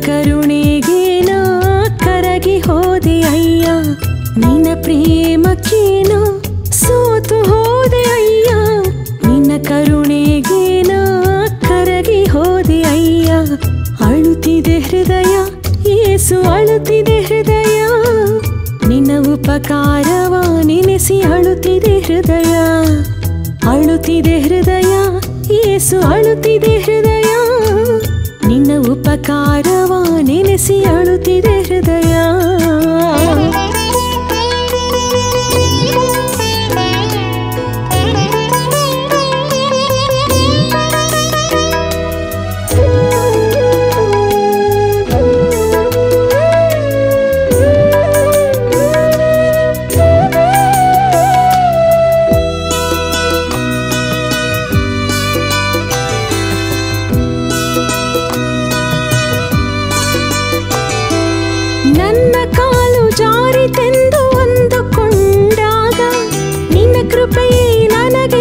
ಕರುಣೆಗೆ ನಾ ಕರಗಿ ಹೋದೆ ಅಯ್ಯ ನಿನ್ನ ಪ್ರೇಮಕ್ಕೆ ನಾ ಸೋತು ಹೋದೆ ಅಯ್ಯ ನಿನ್ನ ಕರುಣೆಗೆ ನಾ ಕರಗಿ ಹೋದೆ ಅಯ್ಯ ಅಳುತ್ತಿದೆ ಹೃದಯ ಏಸು ಅಳುತ್ತಿದೆ ಹೃದಯ ನಿನ್ನ ಉಪಕಾರವ ನೆನೆಸಿ ಅಳುತ್ತಿದೆ ಹೃದಯ ಅಳುತ್ತಿದೆ ಹೃದಯ ಏಸು ಅಳುತ್ತಿದೆ ಹೃದಯ ನಿನ್ನ ಉಪಕಾರವ ನೆನೆಸಿ ಅಳುತ್ತಿದೆ ಹೃದಯ ನನ್ನ ಕಾಲು ಜಾರಿತೆಂದು ಅಂದುಕೊಂಡಾಗ ನಿನ್ನ ಕೃಪೆಯೇ ನನಗೆ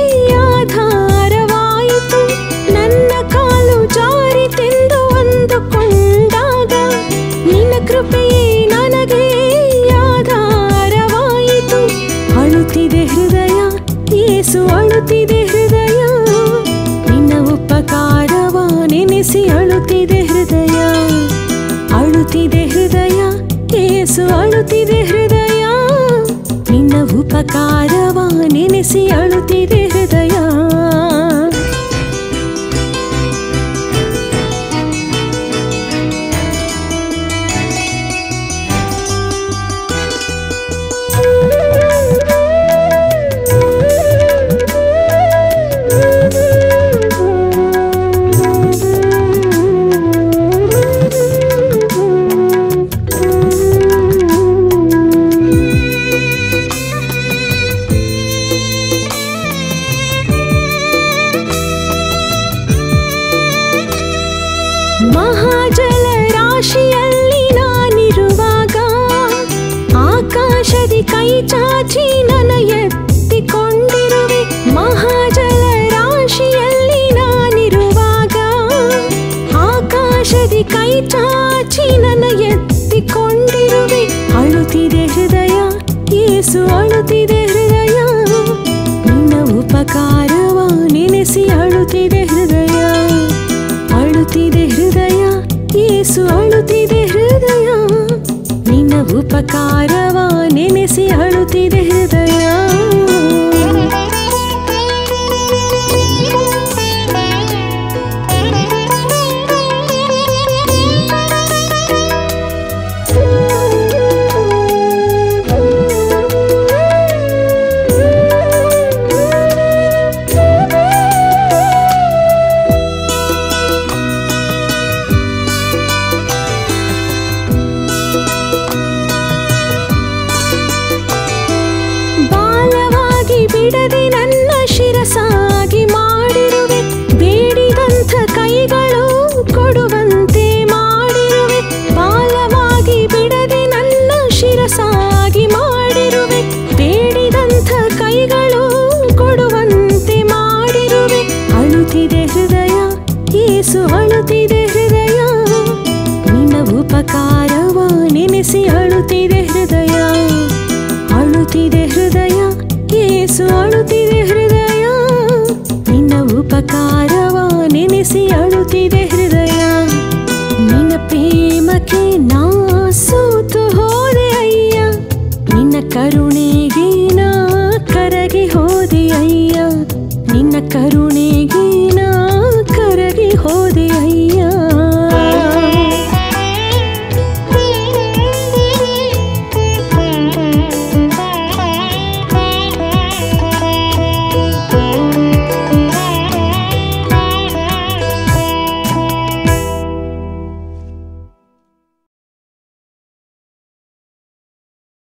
ಆಧಾರವಾಯಿತು ನನ್ನ ಕಾಲು ಜಾರಿತೆಂದು ಅಂದುಕೊಂಡಾಗ ನಿನ್ನ ಕೃಪೆಯೇ ನನಗೆ ಆಧಾರವಾಯಿತು ಅಳುತ್ತಿದೆ ಹೃದಯ ಏಸು ಅಳುತ್ತಿದೆ ಹೃದಯ ನಿನ್ನ ಉಪಕಾರವ ನೆನೆಸಿ ಅಳುತ್ತಿದೆ ಹೃದಯ ಅಳುತ್ತಿದೆ ಹೃದಯ ಏಸು ಅಳುತ್ತಿದೆ ಹೃದಯ ನಿನ್ನ ಉಪಕಾರವ ನೆನೆಸಿ ಅಳುತ್ತಿದೆ ಹೃದಯ ಮಹಾಜಲ ರಾಶಿಯಲ್ಲಿ ನಾನಿರುವಾಗ ಆಕಾಶದಿ ಕೈ ಚಾಚಿ ನನ್ನ ಎತ್ತಿಕೊಂಡಿರುವೆ ಮಹಾಜಲ ರಾಶಿಯಲ್ಲಿ ನಾನಿರುವಾಗ ಆಕಾಶದಿ ಕೈ ಚಾಚಿ ನನ್ನ ಎತ್ತಿಕೊಂಡಿರುವೆ ಅಳುತ್ತಿದೆ ಹೃದಯ ಏಸು ಅಳುತ್ತಿದೆ ಹೃದಯ ನಿನ್ನ ಉಪಕಾರವ ನೆನೆಸಿ ಅಳುತ್ತಿದೆ ಹೃದಯ ಅಳುತ್ತಿದೆ ಹೃದಯ ಏಸು ಅಳುತ್ತಿದೆ ಹೃದಯ ನಿನ್ನ ಉಪಕಾರವ ನೆನೆಸಿ ಅಳುತ್ತಿದೆ ಹೃದಯ ಬಾಲವಾಗಿ ಬಿಡದೆ ನನ್ನ ಶಿರಸಾಗಿ ಮಾಡಿರುವೆ ಬೇಡಿದಂಥ ಕೈಗಳು ಕೊಡುವಂತೆ ಮಾಡಿರುವೆ ಬಾಲವಾಗಿ ಬಿಡದೆ ನನ್ನ ಶಿರಸಾಗಿ ಮಾಡಿರುವೆ ಬೇಡಿದಂಥ ಕೈಗಳು ಕೊಡುವಂತೆ ಮಾಡಿರುವೆ ಅಳುತ್ತಿದೆ ಹೃದಯ ಏಸು ಅಳುತ್ತಿದೆ ಹೃದಯ ನಿನ್ನ ಉಪಕಾರವ ನೆನೆಸಿ ಅಳುತ್ತಿದೆ ಹೃದಯ ಅಳುತ್ತಿದೆ ಹೃದಯ ಏಸು ಅಳುತ್ತಿದೆ ಹೃದಯ ನಿನ್ನ ಉಪಕಾರವ ನೆನೆಸಿ ಅಳುತ್ತಿದೆ ಹೃದಯ ನಿನ್ನ ಪ್ರೇಮಕ್ಕೆ ನಾ ಸೋತು ಹೋದೆ ಅಯ್ಯ ನಿನ್ನ ಕರುಣೆಗೆ ನಾ ಕರಗಿ ಹೋದೆ ಅಯ್ಯ ನಿನ್ನ ಕರುಣೆಗೆ ನಾ ಕರಗಿ ಹೋದೆ ಅಯ್ಯ